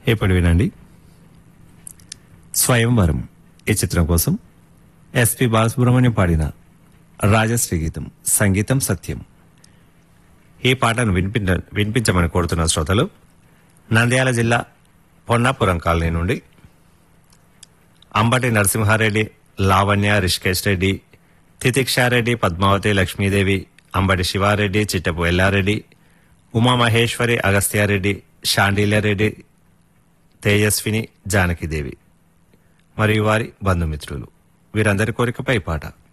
ఇప్పుడు వినండి స్వయంవరం ఈ చిత్రం కోసం ఎస్పి బాలసుబ్రహ్మణ్యం పాడిన రాజశ్రీ గీతం సంగీతం సత్యం ఈ పాటను వినిపించ వినిపించమని కోరుతున్న శ్రోతలు నంద్యాల జిల్లా పొన్నాపురం కాలనీ నుండి అంబటి నరసింహారెడ్డి లావణ్య రిషికేష్ రెడ్డి తితిక్షారెడ్డి పద్మావతి లక్ష్మీదేవి అంబటి శివారెడ్డి చిట్టపు ఎల్లారెడ్డి ఉమామహేశ్వరి అగస్త్యారెడ్డి షాండిల్యారెడ్డి తేజస్విని జానకిదేవి మరియు వారి బంధుమిత్రులు వీరందరి కోరికపై పాట